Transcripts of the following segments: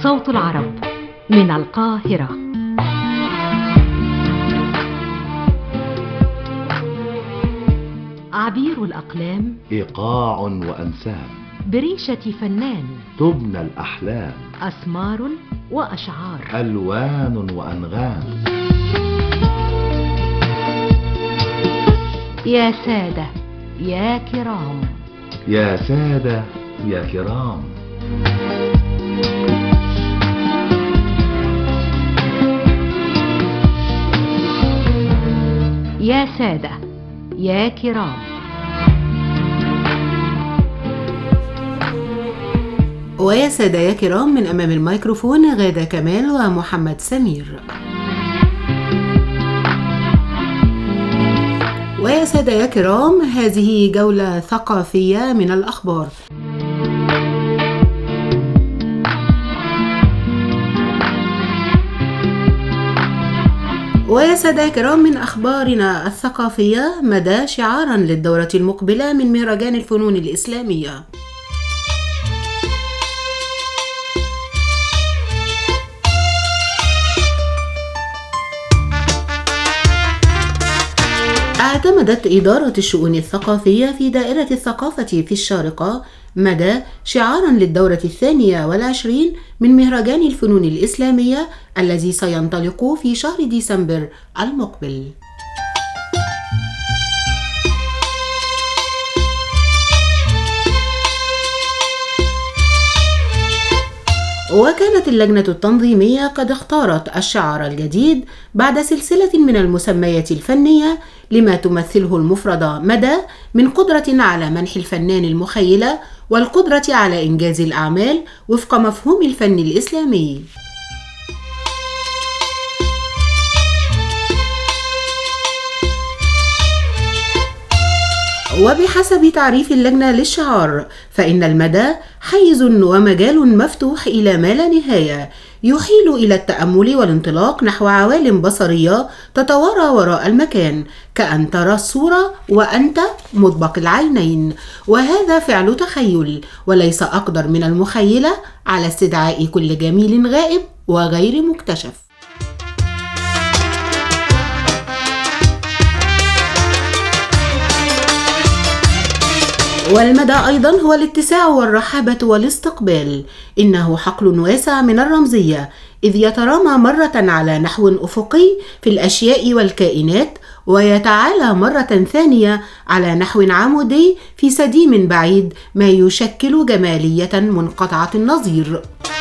صوت العرب من القاهرة عبير الأقلام إيقاع وأنسام بريشة فنان تبنى الأحلام أسمار وأشعار ألوان وأنغام يا سادة يا كرام يا سادة يا كرام يا سادة يا كرام ويا سادة يا كرام من أمام الميكروفون غادة كمال ومحمد سمير ويا سادة يا كرام هذه جولة ثقافية من الأخبار ويا سادة يا كرام من أخبارنا الثقافية مدى شعارا للدورة المقبلة من مهرجان الفنون الإسلامية اعتمدت إدارة الشؤون الثقافية في دائرة الثقافة في الشارقة مدى شعارا للدورة الثانية والعشرين من مهرجان الفنون الإسلامية الذي سينطلق في شهر ديسمبر المقبل وكانت اللجنة التنظيمية قد اختارت الشعار الجديد بعد سلسلة من المسميات الفنية لما تمثله المفردة مدى من قدرة على منح الفنان المخيلة والقدرة على إنجاز الأعمال وفق مفهوم الفن الإسلامي. وبحسب تعريف اللجنة للشعار فإن المدى حيز ومجال مفتوح إلى ما لا نهاية يحيل إلى التأمل والانطلاق نحو عوالم بصرية تتوارى وراء المكان كأن ترى الصورة وأنت مطبق العينين وهذا فعل تخيل وليس أقدر من المخيلة على استدعاء كل جميل غائب وغير مكتشف والمدى أيضا هو الاتساع والرحابة والاستقبال إنه حقل واسع من الرمزية إذ يترامى مرة على نحو أفقي في الأشياء والكائنات ويتعالى مرة ثانية على نحو عمودي في سديم بعيد ما يشكل جمالية منقطعة النظير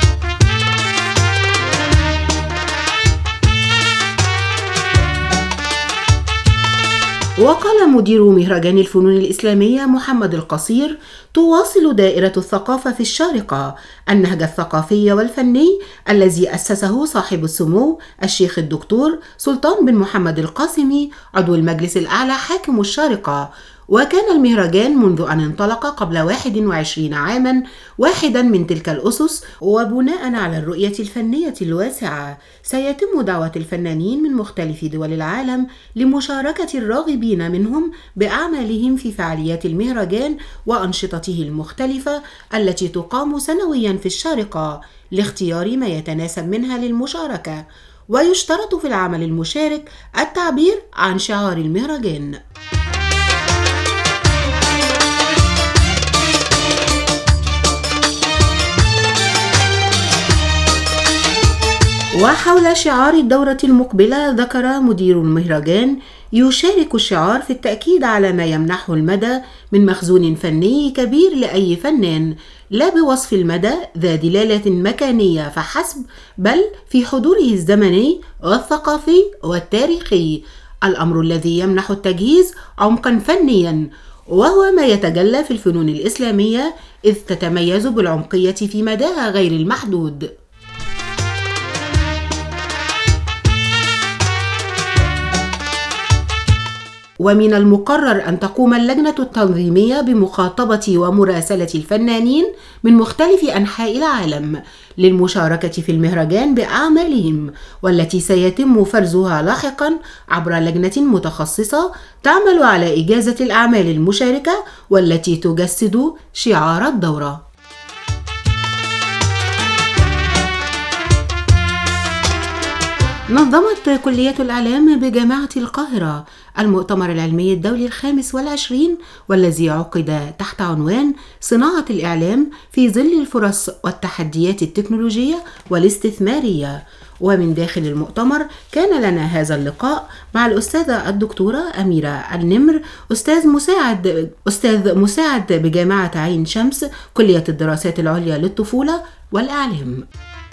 وقال مدير مهرجان الفنون الإسلامية محمد القصير تواصل دائرة الثقافة في الشارقة النهج الثقافي والفني الذي أسسه صاحب السمو الشيخ الدكتور سلطان بن محمد القاسمي عضو المجلس الأعلى حاكم الشارقة وكان المهرجان منذ أن انطلق قبل 21 عاما واحدا من تلك الأسس وبناء على الرؤية الفنية الواسعة سيتم دعوة الفنانين من مختلف دول العالم لمشاركة الراغبين منهم بأعمالهم في فعاليات المهرجان وأنشطته المختلفة التي تقام سنويا في الشارقة لاختيار ما يتناسب منها للمشاركة ويشترط في العمل المشارك التعبير عن شعار المهرجان وحول شعار الدورة المقبلة ذكر مدير المهرجان يشارك الشعار في التأكيد على ما يمنحه المدى من مخزون فني كبير لأي فنان لا بوصف المدى ذا دلالة مكانية فحسب بل في حضوره الزمني والثقافي والتاريخي الأمر الذي يمنح التجهيز عمقا فنيا وهو ما يتجلى في الفنون الإسلامية إذ تتميز بالعمقية في مداها غير المحدود ومن المقرر أن تقوم اللجنة التنظيمية بمخاطبة ومراسلة الفنانين من مختلف أنحاء العالم للمشاركة في المهرجان بأعمالهم والتي سيتم فرزها لاحقا عبر لجنة متخصصة تعمل على إجازة الأعمال المشاركة والتي تجسد شعار الدورة نظمت كلية الإعلام بجامعة القاهرة المؤتمر العلمي الدولي الخامس والعشرين والذي عقد تحت عنوان صناعة الإعلام في ظل الفرص والتحديات التكنولوجية والاستثمارية ومن داخل المؤتمر كان لنا هذا اللقاء مع الأستاذة الدكتورة أميرة النمر أستاذ مساعد أستاذ مساعد بجامعة عين شمس كلية الدراسات العليا للطفولة والإعلام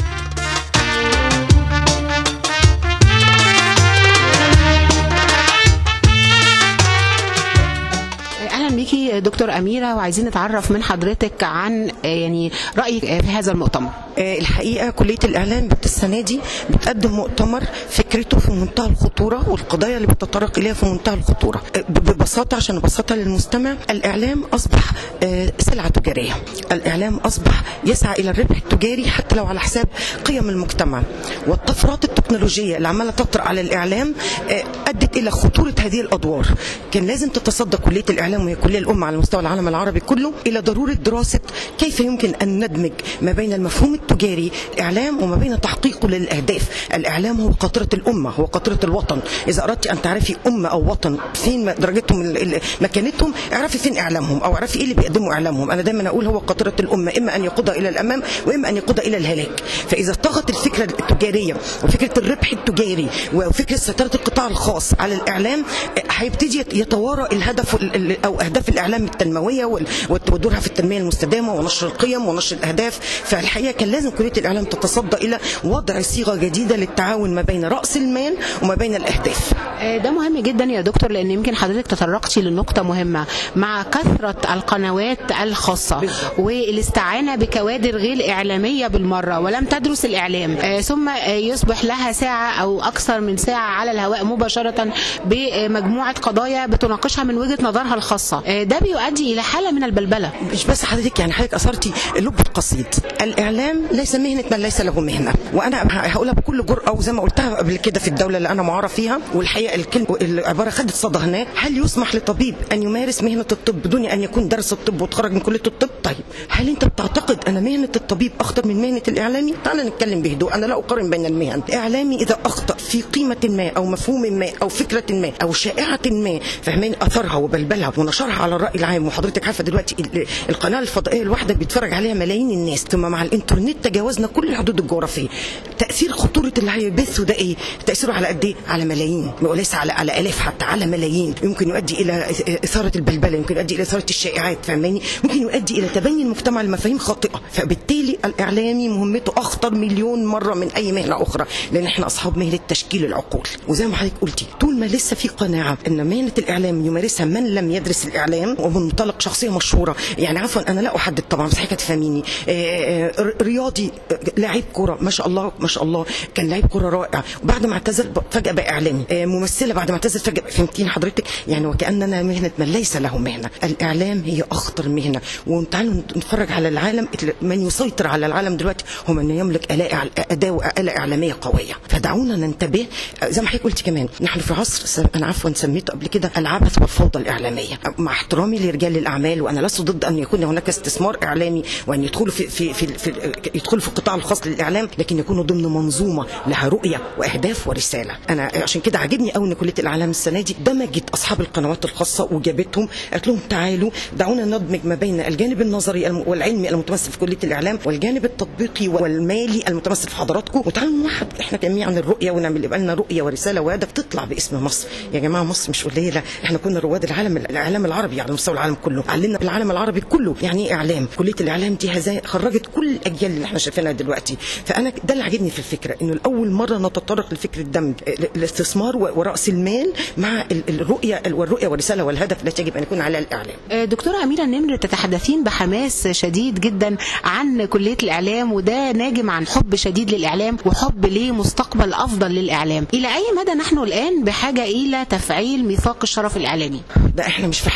اهلا بيكي دكتور اميره وعايزين نتعرف من حضرتك عن آه، يعني رايك آه، في هذا المؤتمر آه، الحقيقه كليه الاعلام السنه دي بتقدم مؤتمر فكرته في منتهى الخطوره والقضايا اللي بتتطرق اليها في منتهى الخطوره آه، ب- ببساطه عشان ابسطها للمستمع الاعلام اصبح آه، سلعه تجاريه الاعلام اصبح يسعى الى الربح التجاري حتى لو على حساب قيم المجتمع والطفرات التكنولوجيه اللي عماله تطرا على الاعلام آه، ادت الى خطوره هذه الادوار كان لازم تتصدى كليه الاعلام وهي كليه الام على مستوى العالم العربي كله الى ضروره دراسه كيف يمكن ان ندمج ما بين المفهوم التجاري الاعلام وما بين تحقيقه للاهداف الاعلام هو قاطره الامه هو قاطره الوطن اذا اردت ان تعرفي امه او وطن فين درجتهم ال- ال- مكانتهم اعرفي فين اعلامهم او اعرفي ايه اللي بيقدموا اعلامهم انا دايما اقول هو قاطره الامه اما ان يقودها الى الامام واما ان يقودها الى الهلاك فاذا طغت الفكره التجاريه وفكره الربح التجاري وفكره سيطره القطاع الخاص على الاعلام هيبتدي يتوارى الهدف ال- ال- او اهداف الاعلام التنمويه وال- ودورها في التنميه المستدامه ونشر القيم ونشر الاهداف فالحقيقه كان لازم كليه الاعلام تتصدى الى وضع صيغه جديده للتعاون ما بين راس المال وما بين الاهداف آه، ده مهم جدا يا دكتور لان يمكن حضرتك تطرقتي لنقطه مهمه مع كثره القنوات الخاصه بالظبط. والاستعانه بكوادر غير اعلاميه بالمره ولم تدرس الاعلام آه، ثم آه، يصبح لها ساعه او اكثر من ساعه على الهواء مباشره بمجموعه قضايا بتناقشها من وجهه نظرها الخاصه آه، ده بيؤدي الى حاله من البلبله مش بس حضرتك يعني حضرتك اثرتي لب القصيد الاعلام ليس مهنه من ليس له مهنه وانا هقولها بكل جرأه وزي ما قلتها قبل كده في الدوله اللي انا معارف فيها والحقيقه الكلمه العباره خدت صدى هناك هل يسمح لطبيب ان يمارس مهنه الطب بدون ان يكون درس الطب وتخرج من كليه الطب طيب هل انت بتعتقد ان مهنه الطبيب اخطر من مهنه الاعلامي تعال نتكلم بهدوء انا لا اقارن بين المهن الاعلامي اذا اخطا في قيمه ما او مفهوم ما او فكره ما او شائعه ما فهمين اثرها وبلبلها ونشرها على الراي العام وحضرتك عارفه دلوقتي ال- القناه الفضائيه الواحده بيتفرج عليها ملايين الناس ثم مع الانترنت تجاوزنا كل الحدود الجغرافيه تاثير خطوره اللي هيبثه ده ايه تاثيره على قد ايه على ملايين وليس على على الاف حتى على ملايين يمكن يؤدي الى اثاره البلبله يمكن يؤدي الى اثاره الشائعات فاهماني ممكن يؤدي الى تبني المجتمع لمفاهيم خاطئه فبالتالي الاعلامي مهمته اخطر مليون مره من اي مهنه اخرى لان احنا اصحاب مهنه تشكيل العقول وزي ما حضرتك قلتي طول ما لسه في قناعه ان مهنه الاعلام يمارسها من لم يدرس الاعلام ومن منطلق شخصيه مشهوره يعني عفوا انا لا احدد طبعا بس حضرتك تفهميني آه، آه، رياضي آه، لاعب كوره ما شاء الله ما شاء الله كان لاعب كوره رائع وبعد ما اعتزل ب- فجاه بقى اعلامي آه، ممثله بعد ما اعتزل فجاه فهمتيني حضرتك يعني وكاننا مهنه من ليس له مهنه الاعلام هي اخطر مهنه وتعالوا نتفرج على العالم من يسيطر على العالم دلوقتي هو من يملك آلاء اداه واله اعلاميه قويه فدعونا ننتبه آه، زي ما حضرتك قلت كمان نحن في عصر س- انا عفوا سميته قبل كده العبث والفوضى الاعلاميه مع احترامي لرجال الاعمال وانا لست ضد ان يكون هناك استثمار اعلامي وان يدخلوا في في في, في يدخلوا في القطاع الخاص للاعلام لكن يكونوا ضمن منظومه لها رؤيه واهداف ورساله انا عشان كده عاجبني قوي ان كليه الاعلام السنه دي دمجت اصحاب القنوات الخاصه وجابتهم قالت لهم تعالوا دعونا ندمج ما بين الجانب النظري الم- والعلمي المتمثل في كليه الاعلام والجانب التطبيقي والمالي المتمثل في حضراتكم وتعالوا نوحد احنا جميعا الرؤيه ونعمل يبقى لنا رؤيه ورساله وهدف تطلع باسم مصر يا جماعه مصر مش قليله احنا كنا رواد العالم الاعلام العربي على مستوى العالم كله علمنا العالم العربي كله يعني ايه اعلام كليه الاعلام دي هزا خرجت كل الاجيال اللي احنا شايفينها دلوقتي فانا ده اللي عاجبني في الفكره انه لاول مره نتطرق لفكره دمج ال- الاستثمار و- وراس المال مع ال- الرؤيه والرؤيه والرساله والهدف التي يجب ان يكون على الاعلام آه، دكتورة أميرة النمر تتحدثين بحماس شديد جدا عن كلية الإعلام وده ناجم عن حب شديد للإعلام وحب لمستقبل أفضل للإعلام إلى أي مدى نحن الآن بحاجة إلى تفعيل ميثاق الشرف الإعلامي ده احنا مش في حاجه اليه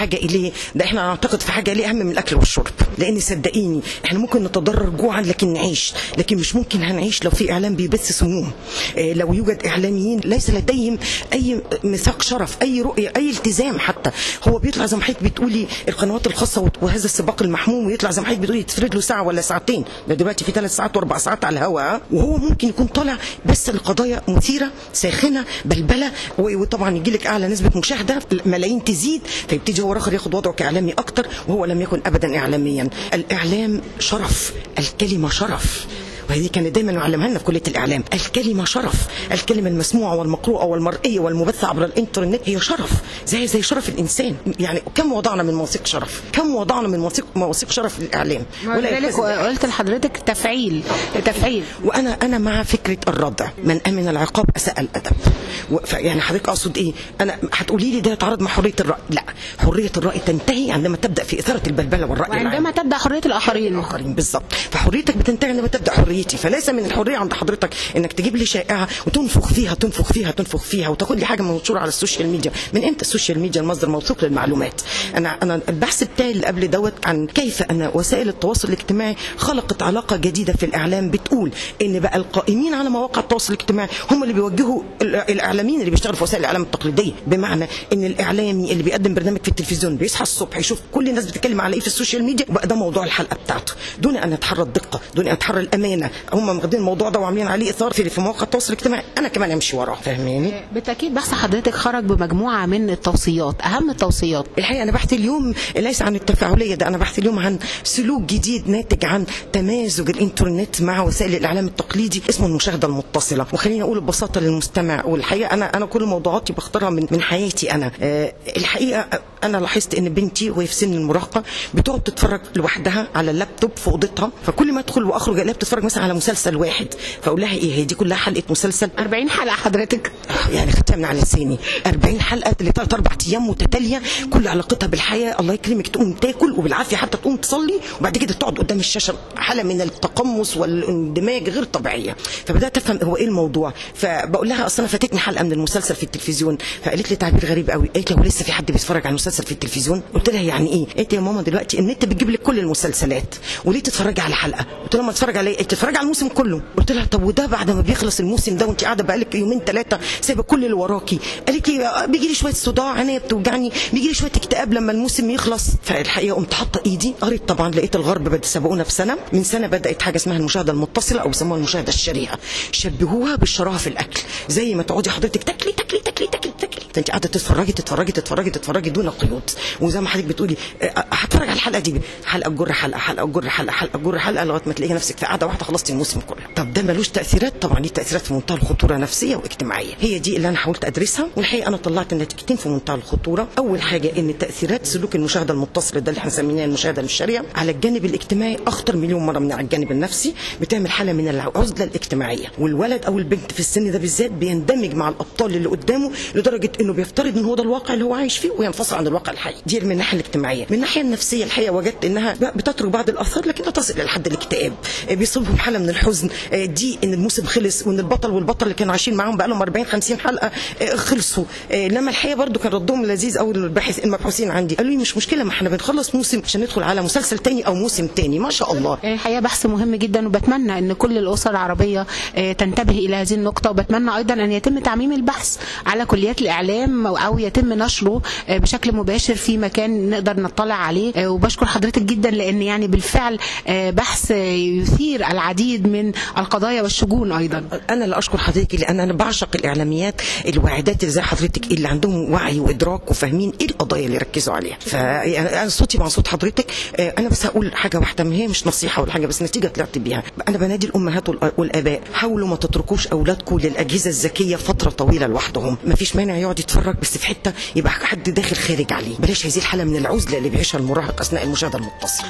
ايه ده احنا نعتقد في حاجه ليه اهم من الاكل والشرب لان صدقيني احنا ممكن نتضرر جوعا لكن نعيش لكن مش ممكن هنعيش لو في اعلام بيبث سموم إيه لو يوجد اعلاميين ليس لديهم اي ميثاق شرف اي رؤيه اي التزام حتى هو بيطلع زي ما حضرتك بتقولي القنوات الخاصه وهذا السباق المحموم ويطلع زي ما حضرتك بتقولي تفرد له ساعه ولا ساعتين ده دلوقتي في ثلاث ساعات واربع ساعات على الهواء وهو ممكن يكون طالع بس لقضايا مثيره ساخنه بلبله و- وطبعا يجي لك اعلى نسبه مشاهده ملايين تزيد فيبتدي هو اخر ياخد وضعه كاعلامي اكتر وهو لم يكن ابدا اعلاميا الاعلام شرف الكلمه شرف وهذه كانت دايما يعلمها لنا في كليه الاعلام الكلمه شرف الكلمه المسموعه والمقروءه والمرئيه والمبثه عبر الانترنت هي شرف زي زي شرف الانسان يعني كم وضعنا من مواثيق شرف كم وضعنا من مواثيق مواثيق شرف للاعلام ولذلك يلتزم قلت لحضرتك تفعيل تفعيل وانا انا مع فكره الردع من امن العقاب اساء الادب و- ف- يعني حضرتك اقصد ايه انا هتقولي لي ده يتعارض مع حريه الراي لا حريه الراي تنتهي عندما تبدا في اثاره البلبله والراي العام. وعندما تبدا حريه الاخرين الاخرين بالظبط فحريتك بتنتهي عندما تبدا حريتي فليس من الحريه عند حضرتك انك تجيب لي شائعه وتنفخ فيها تنفخ فيها تنفخ فيها وتاخد لي حاجه منشوره على السوشيال ميديا من امتى السوشيال ميديا المصدر موثوق للمعلومات انا انا البحث بتاعي اللي قبل دوت عن كيف ان وسائل التواصل الاجتماعي خلقت علاقه جديده في الاعلام بتقول ان بقى القائمين على مواقع التواصل الاجتماعي هم اللي بيوجهوا ال- الاعلاميين اللي بيشتغلوا في وسائل الاعلام التقليديه بمعنى ان الاعلامي اللي بيقدم برنامج في التلفزيون بيصحى الصبح يشوف كل الناس بتتكلم على ايه في السوشيال ميديا وبقى ده موضوع الحلقه بتاعته دون ان يتحرى الدقه دون ان يتحرى الامانه هم واخدين الموضوع ده وعاملين عليه اثار في في مواقع التواصل الاجتماعي انا كمان امشي وراه فاهماني بالتاكيد بحث حضرتك خرج بمجموعه من التوصيات اهم التوصيات الحقيقه انا بحث اليوم ليس عن التفاعليه ده انا بحث اليوم عن سلوك جديد ناتج عن تمازج الانترنت مع وسائل الاعلام التقليدي اسمه المشاهده المتصله وخليني اقول ببساطه للمستمع والحقيقه انا انا كل موضوعاتي بختارها من من حياتي انا آه الحقيقه انا لاحظت ان بنتي وهي في سن المراهقه بتقعد تتفرج لوحدها على اللابتوب في اوضتها فكل ما ادخل واخرج الاقيها بتتفرج مثلا على مسلسل واحد فاقول لها ايه هي دي كلها حلقه مسلسل 40 حلقه حضرتك يعني خدتها من على لساني 40 حلقه لثلاث اربع ايام متتاليه كل علاقتها بالحياه الله يكرمك تقوم تاكل وبالعافيه حتى تقوم تصلي وبعد كده تقعد قدام الشاشه حاله من التقمص والاندماج غير طبيعيه فبدات افهم هو ايه الموضوع فبقول لها اصل انا فاتتني حلقه من المسلسل في التلفزيون فقالت لي تعبير غريب قوي قالت لي هو لسه في حد بيتفرج على المسلسل في التلفزيون قلت لها يعني ايه قالت لي يا ماما دلوقتي النت بتجيب لك كل المسلسلات وليه تتفرجي على حلقه قلت لها ما تتفرج على ايه قالت تتفرجي على الموسم كله قلت لها طب وده بعد ما بيخلص الموسم ده وانت قاعده بقالك يومين ثلاثه سايبه كل اللي وراكي قالت لي آه، بيجي لي شويه صداع عينيا بتوجعني بيجي لي شويه اكتئاب لما الموسم يخلص فالحقيقه قمت حاطه ايدي قريت طبعا لقيت الغرب بدا سبقونا بسنه من سنه بدات حاجه اسمها المشاهده المتصله او بيسموها المشاهده الشريهه شبهوها بالشراهه في الاكل زي ما تقعدي حضرتك تاكلي تاكلي تاكلي تاكلي تاكلي انت قاعده تتفرجي تتفرجي تتفرجي تتفرجي دون قيود وزي ما حضرتك بتقولي آه، هتفرج على الحلقه دي حلقه تجر حلقه حلقه تجر حلقه حلقه تجر حلقه لغايه ما تلاقي نفسك في قاعده واحده خلصتي الموسم كله طب ده ملوش تاثيرات طبعا ليه تاثيرات في منتهى الخطوره نفسيه واجتماعيه هي دي اللي انا حاولت ادرسها والحقيقه انا طلعت نتيجتين في منتهى الخطوره اول حاجه ان تاثيرات سلوك المشاهده المتصله ده اللي احنا سميناه المشاهده الشرعيه على الجانب الاجتماعي اخطر مليون مره من على الجانب النفسي بتعمل حاله من العزله الاجتماعيه والولد او البنت في السن ده بالذات بيندمج مع الابطال اللي قدامه لدرجه انه بيفترض ان هو ده الواقع اللي هو عايش فيه وينفصل عن الواقع الحقيقي دي من الناحيه الاجتماعيه من الناحيه النفسيه الحقيقه وجدت انها بتترك بعض الاثار لكن لا تصل الى حد الاكتئاب آه، بيصيبهم حاله من الحزن آه، دي ان الموسم خلص وان البطل والبطل اللي كانوا عايشين معاهم بقى لهم 40 50 حلقه آه، خلصوا آه، انما الحقيقه برضو كان ردهم لذيذ قوي الباحث المبحوثين عندي قالوا لي مش مشكله ما احنا بنخلص موسم عشان ندخل على مسلسل تاني او موسم تاني ما شاء الله الحقيقه بحث مهم جدا وبتمنى ان كل الاسر العربيه آه، تنتبه الى هذه النقطه وبتمنى ايضا ان يتم تعميم البحث على كليات الاعلام او يتم نشره آه، بشكل مباشر في مكان نقدر نطلع عليه آه، وبشكر حضرتك جدا لان يعني بالفعل آه، بحث آه، يثير العديد من القضايا والشجون ايضا انا اللي اشكر حضرتك لان انا بعشق الاعلاميات الواعدات اللي زي حضرتك اللي عندهم وعي وادراك وفاهمين ايه القضايا اللي يركزوا عليها فانا صوتي مع صوت حضرتك آه، انا بس هقول حاجه واحده ما هي مش نصيحه ولا حاجه بس نتيجه طلعت بيها انا بنادي الامهات والأ- والاباء حاولوا ما تتركوش اولادكم للاجهزه الذكيه فتره طويله لوحدهم ما فيش مانع يقعد يتفرج بس في حته يبقى حد داخل خارج عليه بلاش هذه الحاله من العزله اللي بيعيشها المراهق اثناء المشاهده المتصله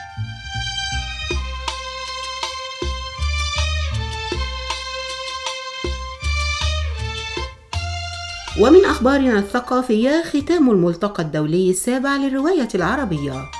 ومن أخبارنا الثقافية ختام الملتقى الدولي السابع للرواية العربية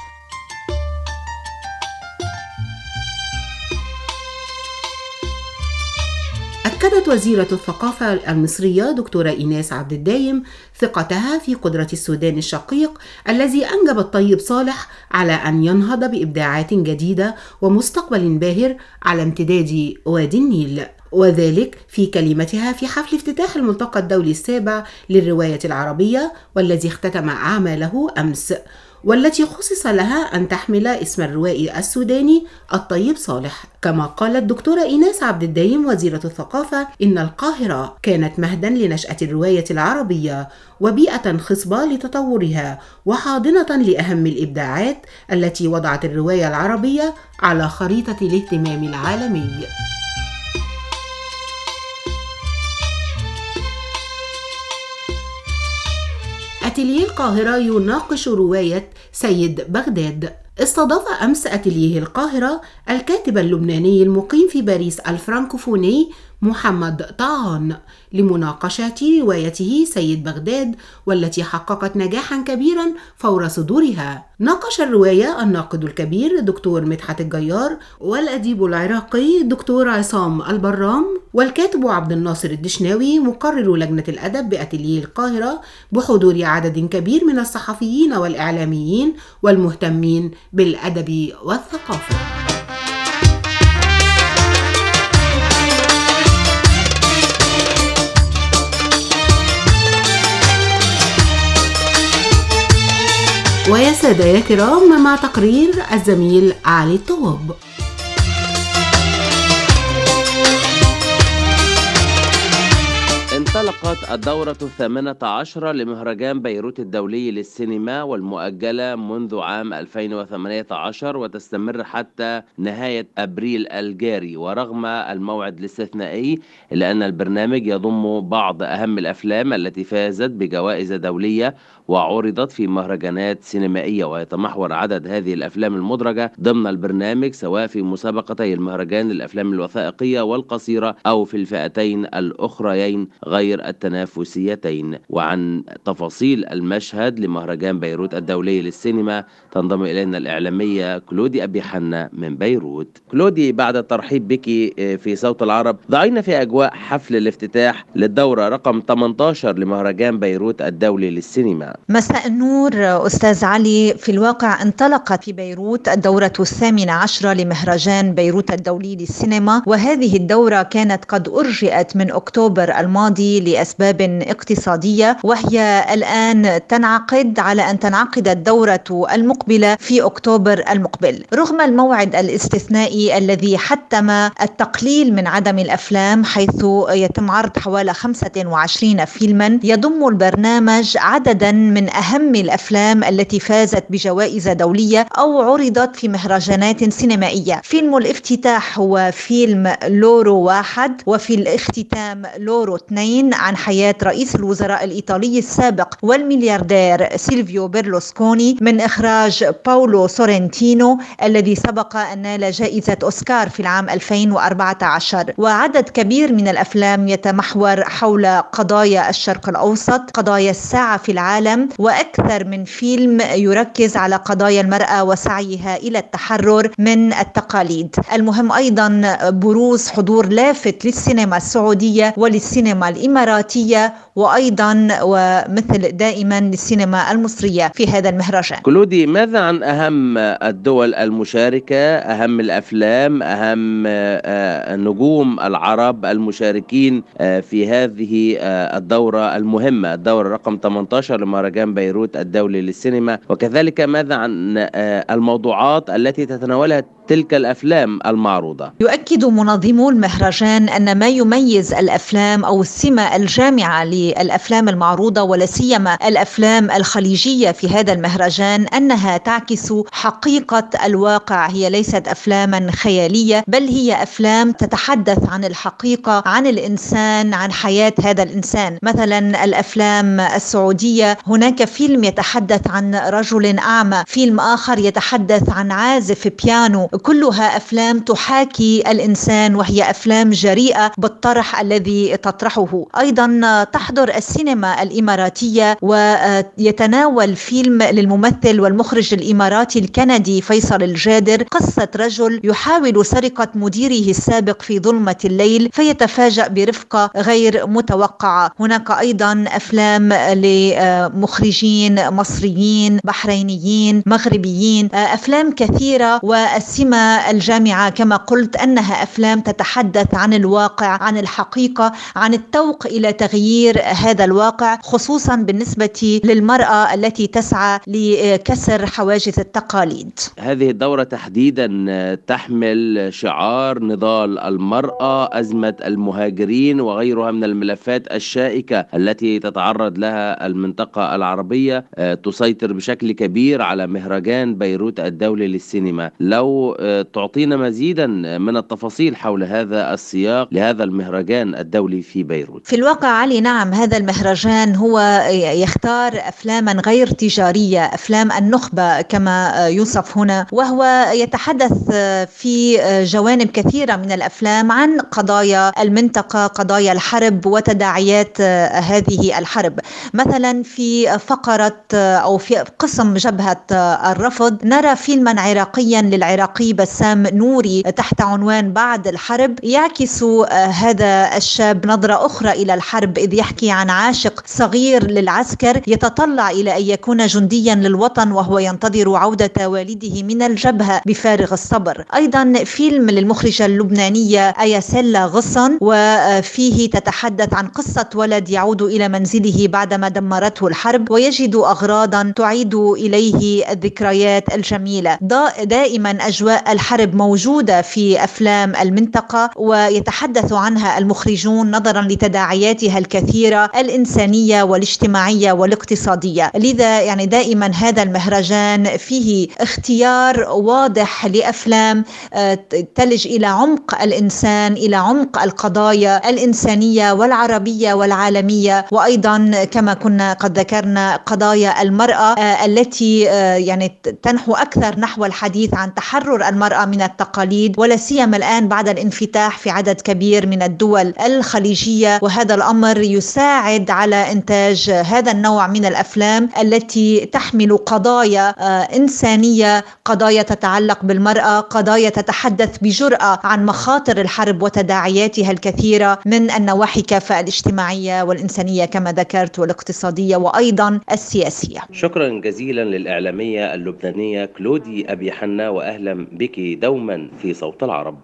أكدت وزيرة الثقافة المصرية دكتورة إيناس عبد الدايم ثقتها في قدرة السودان الشقيق الذي أنجب الطيب صالح على أن ينهض بإبداعات جديدة ومستقبل باهر على امتداد وادي النيل وذلك في كلمتها في حفل افتتاح الملتقى الدولي السابع للرواية العربية والذي اختتم أعماله أمس والتي خصص لها أن تحمل اسم الروائي السوداني الطيب صالح كما قالت دكتورة إيناس عبد الدايم وزيرة الثقافة إن القاهرة كانت مهدا لنشأة الرواية العربية وبيئة خصبة لتطورها وحاضنة لأهم الإبداعات التي وضعت الرواية العربية على خريطة الاهتمام العالمي أتيليه القاهرة يناقش رواية سيد بغداد استضاف أمس أتيليه القاهرة الكاتب اللبناني المقيم في باريس الفرنكوفوني محمد طعان لمناقشة روايته سيد بغداد والتي حققت نجاحا كبيرا فور صدورها ناقش الرواية الناقد الكبير دكتور مدحت الجيار والأديب العراقي دكتور عصام البرام والكاتب عبد الناصر الدشناوي مقرر لجنة الأدب بأتيليه القاهرة بحضور عدد كبير من الصحفيين والإعلاميين والمهتمين بالأدب والثقافة ويا سادة يا كرام مع تقرير الزميل علي الطواب انطلقت الدورة الثامنة عشرة لمهرجان بيروت الدولي للسينما والمؤجلة منذ عام 2018 وتستمر حتى نهاية أبريل الجاري ورغم الموعد الاستثنائي إلا أن البرنامج يضم بعض أهم الأفلام التي فازت بجوائز دولية وعرضت في مهرجانات سينمائية ويتمحور عدد هذه الأفلام المدرجة ضمن البرنامج سواء في مسابقتي المهرجان للأفلام الوثائقية والقصيرة أو في الفئتين الأخريين غير التنافسيتين وعن تفاصيل المشهد لمهرجان بيروت الدولي للسينما تنضم إلينا الإعلامية كلودي أبي حنا من بيروت كلودي بعد الترحيب بك في صوت العرب ضعينا في أجواء حفل الافتتاح للدورة رقم 18 لمهرجان بيروت الدولي للسينما مساء النور أستاذ علي في الواقع انطلقت في بيروت الدورة الثامنة عشرة لمهرجان بيروت الدولي للسينما وهذه الدورة كانت قد أرجئت من أكتوبر الماضي لأسباب اقتصادية وهي الآن تنعقد على أن تنعقد الدورة المقبلة في أكتوبر المقبل رغم الموعد الاستثنائي الذي حتم التقليل من عدم الأفلام حيث يتم عرض حوالي 25 فيلما يضم البرنامج عددا من أهم الأفلام التي فازت بجوائز دولية أو عرضت في مهرجانات سينمائية فيلم الافتتاح هو فيلم لورو واحد وفي الاختتام لورو اثنين عن حياة رئيس الوزراء الإيطالي السابق والملياردير سيلفيو بيرلوسكوني من إخراج باولو سورنتينو الذي سبق أن نال جائزة أوسكار في العام 2014 وعدد كبير من الأفلام يتمحور حول قضايا الشرق الأوسط قضايا الساعة في العالم وأكثر من فيلم يركز على قضايا المرأة وسعيها إلى التحرر من التقاليد المهم أيضا بروز حضور لافت للسينما السعودية وللسينما الإماراتية وأيضا ومثل دائما للسينما المصرية في هذا المهرجان كلودي ماذا عن أهم الدول المشاركة أهم الأفلام أهم نجوم العرب المشاركين في هذه الدورة المهمة الدورة رقم 18 لمهرجان بيروت الدولي للسينما وكذلك ماذا عن الموضوعات التي تتناولها تلك الافلام المعروضه. يؤكد منظمو المهرجان ان ما يميز الافلام او السمه الجامعه للافلام المعروضه ولا سيما الافلام الخليجيه في هذا المهرجان انها تعكس حقيقه الواقع هي ليست افلاما خياليه بل هي افلام تتحدث عن الحقيقه عن الانسان عن حياه هذا الانسان مثلا الافلام السعوديه هناك فيلم يتحدث عن رجل اعمى فيلم اخر يتحدث عن عازف بيانو كلها افلام تحاكي الانسان وهي افلام جريئه بالطرح الذي تطرحه ايضا تحضر تحضر السينما الإماراتية ويتناول فيلم للممثل والمخرج الإماراتي الكندي فيصل الجادر قصة رجل يحاول سرقة مديره السابق في ظلمة الليل فيتفاجأ برفقة غير متوقعة هناك أيضا أفلام لمخرجين مصريين بحرينيين مغربيين أفلام كثيرة والسمة الجامعة كما قلت أنها أفلام تتحدث عن الواقع عن الحقيقة عن التوق إلى تغيير هذا الواقع خصوصا بالنسبة للمرأة التي تسعى لكسر حواجز التقاليد هذه الدورة تحديدا تحمل شعار نضال المرأة أزمة المهاجرين وغيرها من الملفات الشائكة التي تتعرض لها المنطقة العربية آه، تسيطر بشكل كبير على مهرجان بيروت الدولي للسينما لو آه، تعطينا مزيدا من التفاصيل حول هذا السياق لهذا المهرجان الدولي في بيروت في الواقع علي نعم هذا المهرجان هو يختار افلاما غير تجاريه افلام النخبه كما يوصف هنا وهو يتحدث في جوانب كثيره من الافلام عن قضايا المنطقه قضايا الحرب وتداعيات هذه الحرب مثلا في فقره او في قسم جبهه الرفض نرى فيلما عراقيا للعراقي بسام نوري تحت عنوان بعد الحرب يعكس هذا الشاب نظره اخرى الى الحرب اذ يحكي عن عاشق صغير للعسكر يتطلع الى ان يكون جنديا للوطن وهو ينتظر عوده والده من الجبهه بفارغ الصبر ايضا فيلم للمخرجه اللبنانيه اياسيلا غصن وفيه تتحدث عن قصه ولد يعود الى منزله بعدما دمرته الحرب ويجد اغراضا تعيد اليه الذكريات الجميله دائما اجواء الحرب موجوده في افلام المنطقه ويتحدث عنها المخرجون نظرا لتداعياتها الكثيره الانسانيه والاجتماعيه والاقتصاديه لذا يعني دائما هذا المهرجان فيه اختيار واضح لافلام تلج الى عمق الانسان الى عمق القضايا الانسانيه والعربيه والعالميه وايضا كما كنا قد ذكرنا قضايا المراه التي يعني تنحو اكثر نحو الحديث عن تحرر المراه من التقاليد ولا سيما الان بعد الانفتاح في عدد كبير من الدول الخليجيه وهذا الامر يساعد على انتاج هذا النوع من الافلام التي تحمل قضايا انسانيه قضايا تتعلق بالمراه قضايا تتحدث بجراه عن مخاطر الحرب وتداعياتها الكثيره من النواحي كافه الاجتماعيه والانسانيه كما ذكرت والاقتصاديه وايضا السياسيه شكرا جزيلا للاعلاميه اللبنانيه كلودي ابي حنا واهلا بك دوما في صوت العرب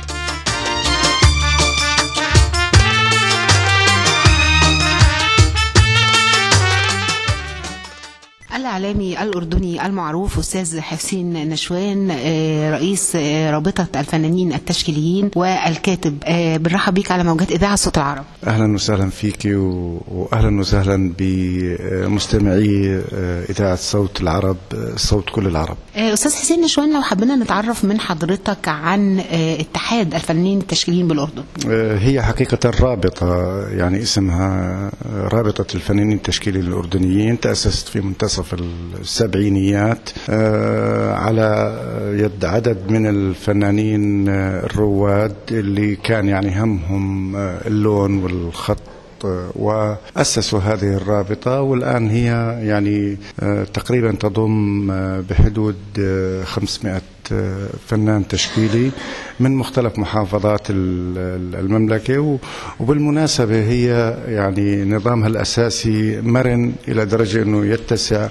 الإعلامي الأردني المعروف أستاذ حسين نشوان رئيس رابطة الفنانين التشكيليين والكاتب بنرحب بيك على موجات إذاعة صوت العرب أهلا وسهلا فيك وأهلا وسهلا بمستمعي إذاعة صوت العرب صوت كل العرب أستاذ حسين نشوان لو حبينا نتعرف من حضرتك عن اتحاد الفنانين التشكيليين بالأردن هي حقيقة رابطة يعني اسمها رابطة الفنانين التشكيليين الأردنيين تأسست في منتصف منتصف السبعينيات على يد عدد من الفنانين الرواد اللي كان يعني همهم اللون والخط وأسسوا هذه الرابطة والآن هي يعني تقريبا تضم بحدود 500 فنان تشكيلي من مختلف محافظات المملكة وبالمناسبة هي يعني نظامها الأساسي مرن إلى درجة أنه يتسع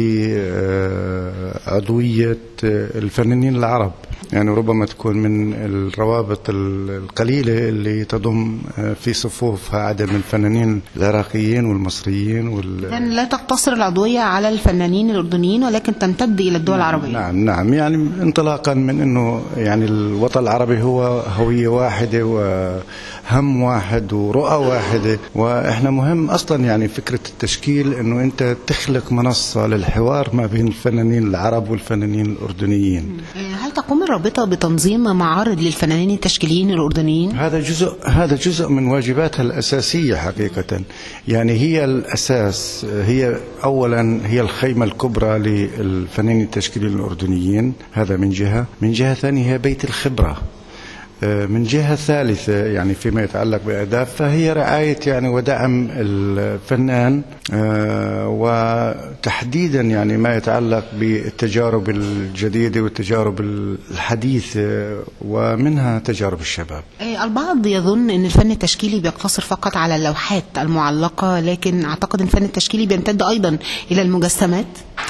لعضوية الفنانين العرب يعني ربما تكون من الروابط القليلة اللي تضم في صفوفها عدد من الفنانين العراقيين والمصريين وال... يعني لا تقتصر العضوية على الفنانين الأردنيين ولكن تمتد إلى الدول العربية نعم نعم يعني انطلاقا من أنه يعني الوطن العربي هو هوية واحدة وهم واحد ورؤى واحدة وإحنا مهم أصلا يعني فكرة التشكيل أنه أنت تخلق منصة للحوار ما بين الفنانين العرب والفنانين الأردنيين هل تقوم الرابطة بتنظيم معارض للفنانين التشكيليين الأردنيين؟ هذا جزء هذا جزء من واجباتها الأساسية حقيقة يعني هي الأساس هي أولا هي الخيمة الكبرى للفنانين التشكيليين الأردنيين هذا من جهة من جهة ثانية هي بيت الخبرة آه، من جهة ثالثة يعني فيما يتعلق بأداب فهي رعاية يعني ودعم الفنان آه، وتحديدا يعني ما يتعلق بالتجارب الجديدة والتجارب الحديثة ومنها تجارب الشباب آه، البعض يظن ان الفن التشكيلي بيقتصر فقط على اللوحات المعلقة لكن اعتقد ان الفن التشكيلي بيمتد ايضا الى المجسمات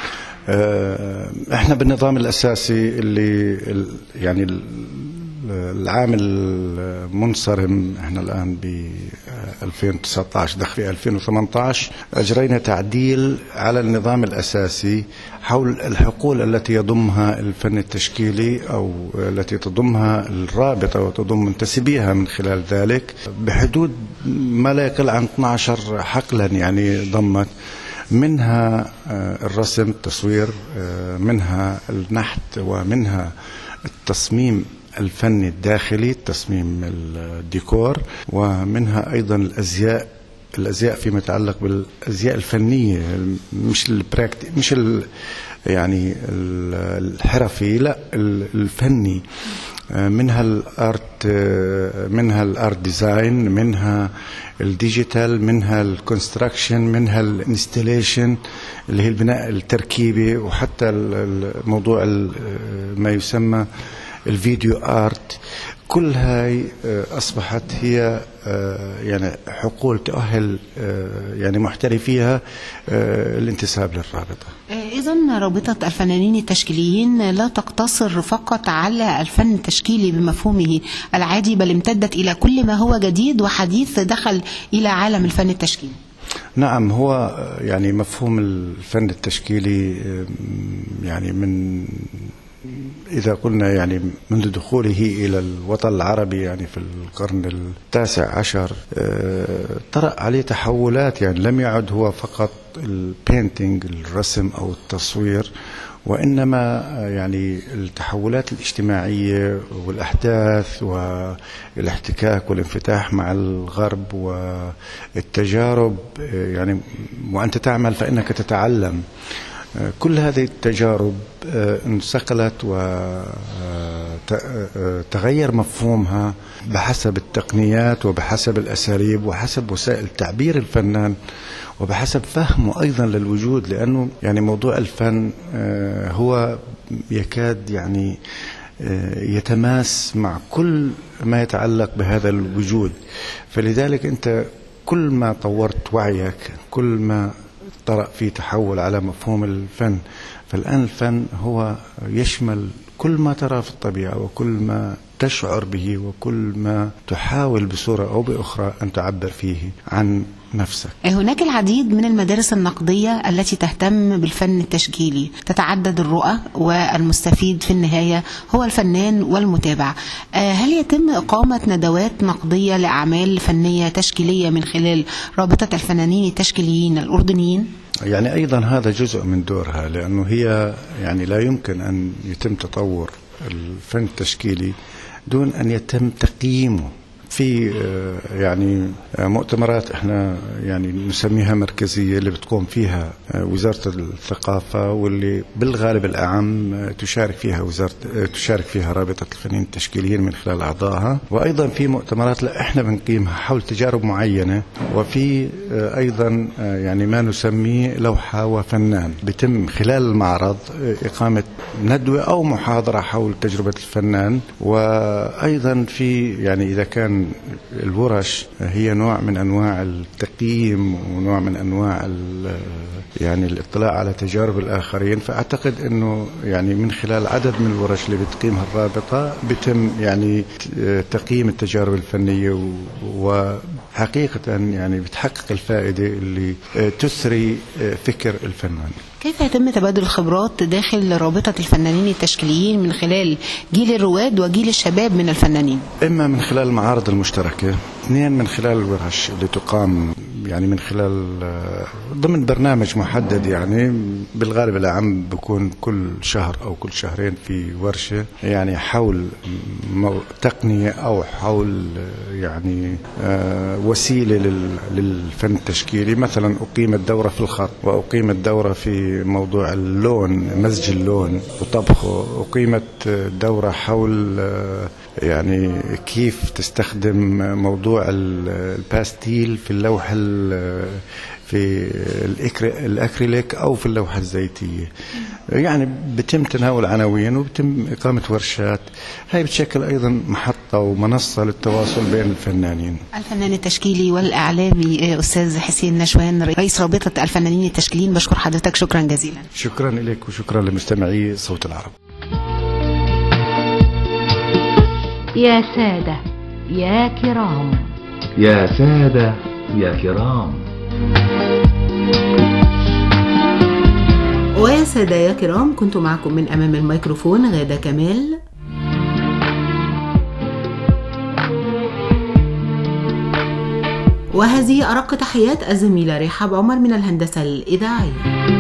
آه، احنا بالنظام الاساسي اللي ال- يعني ال- العام المنصرم احنا الان ب 2019 دخل في 2018 اجرينا تعديل على النظام الاساسي حول الحقول التي يضمها الفن التشكيلي او التي تضمها الرابطه وتضم منتسبيها من خلال ذلك بحدود ما لا يقل عن 12 حقلا يعني ضمت منها آه، الرسم التصوير آه، منها النحت ومنها التصميم الفني الداخلي تصميم الديكور ومنها ايضا الازياء الازياء فيما يتعلق بالازياء الفنيه مش البراكتي مش ال يعني ال- الحرفي لا ال- الفني منها الارت منها الارت ديزاين منها الديجيتال منها الكونستراكشن منها الانستليشن اللي هي البناء التركيبي وحتى ال- ال- موضوع ال- ما يسمى الفيديو ارت كل هاي آه، اصبحت هي آه، يعني حقول تؤهل آه، يعني محترفيها آه، الانتساب للرابطه إذا رابطة الفنانين التشكيليين لا تقتصر فقط على الفن التشكيلي بمفهومه العادي بل امتدت إلى كل ما هو جديد وحديث دخل إلى عالم الفن التشكيلي نعم هو آه، يعني مفهوم الفن التشكيلي آه، يعني من إذا قلنا يعني منذ دخوله إلى الوطن العربي يعني في القرن التاسع عشر آه، طرأ عليه تحولات يعني لم يعد هو فقط البينتينج الرسم أو التصوير وإنما آه، يعني التحولات الاجتماعية والأحداث والاحتكاك والانفتاح مع الغرب والتجارب آه، يعني وأنت تعمل فإنك تتعلم كل هذه التجارب آه، انصقلت وتغير مفهومها بحسب التقنيات وبحسب الأساليب وحسب وسائل تعبير الفنان وبحسب فهمه أيضا للوجود لأنه يعني موضوع الفن آه، هو يكاد يعني آه، يتماس مع كل ما يتعلق بهذا الوجود فلذلك أنت كل ما طورت وعيك كل ما طرأ في تحول على مفهوم الفن فالآن الفن هو يشمل كل ما ترى في الطبيعة وكل ما تشعر به وكل ما تحاول بصورة أو بأخرى أن تعبر فيه عن نفسك هناك العديد من المدارس النقدية التي تهتم بالفن التشكيلي تتعدد الرؤى والمستفيد في النهاية هو الفنان والمتابع آه، هل يتم إقامة ندوات نقدية لأعمال فنية تشكيلية من خلال رابطة الفنانين التشكيليين الأردنيين؟ يعني أيضا هذا جزء من دورها لأنه هي يعني لا يمكن أن يتم تطور الفن التشكيلي دون أن يتم تقييمه في آه، يعني آه، مؤتمرات احنا يعني نسميها مركزيه اللي بتقوم فيها آه، وزاره الثقافه واللي بالغالب الاعم آه، تشارك فيها وزاره آه، تشارك فيها رابطه الفنانين التشكيليين من خلال اعضائها وايضا في مؤتمرات لا احنا بنقيمها حول تجارب معينه وفي آه، ايضا آه، يعني ما نسميه لوحه وفنان بتم خلال المعرض آه، اقامه ندوه او محاضره حول تجربه الفنان وايضا في يعني اذا كان الورش هي نوع من انواع التقييم ونوع من انواع ال- يعني الاطلاع على تجارب الاخرين فاعتقد انه يعني من خلال عدد من الورش اللي بتقيمها الرابطه بيتم يعني ت- تقييم التجارب الفنيه و- وحقيقه يعني بتحقق الفائده اللي آه، تثري آه، فكر الفنان كيف يتم تبادل الخبرات داخل رابطة الفنانين التشكيليين من خلال جيل الرواد وجيل الشباب من الفنانين؟ إما من خلال المعارض المشتركة اثنين من خلال الورش اللي تقام يعني من خلال آه، ضمن برنامج محدد يعني بالغالب العام بكون كل شهر او كل شهرين في ورشه يعني حول مو- تقنيه او حول آه، يعني آه، وسيله لل- للفن التشكيلي مثلا اقيمت دوره في الخط واقيمت دوره في موضوع اللون مزج اللون وطبخه اقيمت آه، دوره حول آه، يعني كيف تستخدم موضوع ال- الباستيل في اللوحة ال- في الإكر- الأكريليك أو في اللوحة الزيتية يعني بتم تناول عناوين وبتم إقامة ورشات هاي بتشكل أيضا محطة ومنصة للتواصل بين الفنانين الفنان التشكيلي والإعلامي آه، أستاذ حسين نشوان رئيس رابطة الفنانين التشكيليين بشكر حضرتك شكرا جزيلا شكرا لك وشكرا لمستمعي صوت العرب يا سادة يا كرام يا سادة يا كرام ويا سادة يا كرام كنت معكم من أمام الميكروفون غادة كمال وهذه أرق تحيات الزميلة رحاب عمر من الهندسة الإذاعية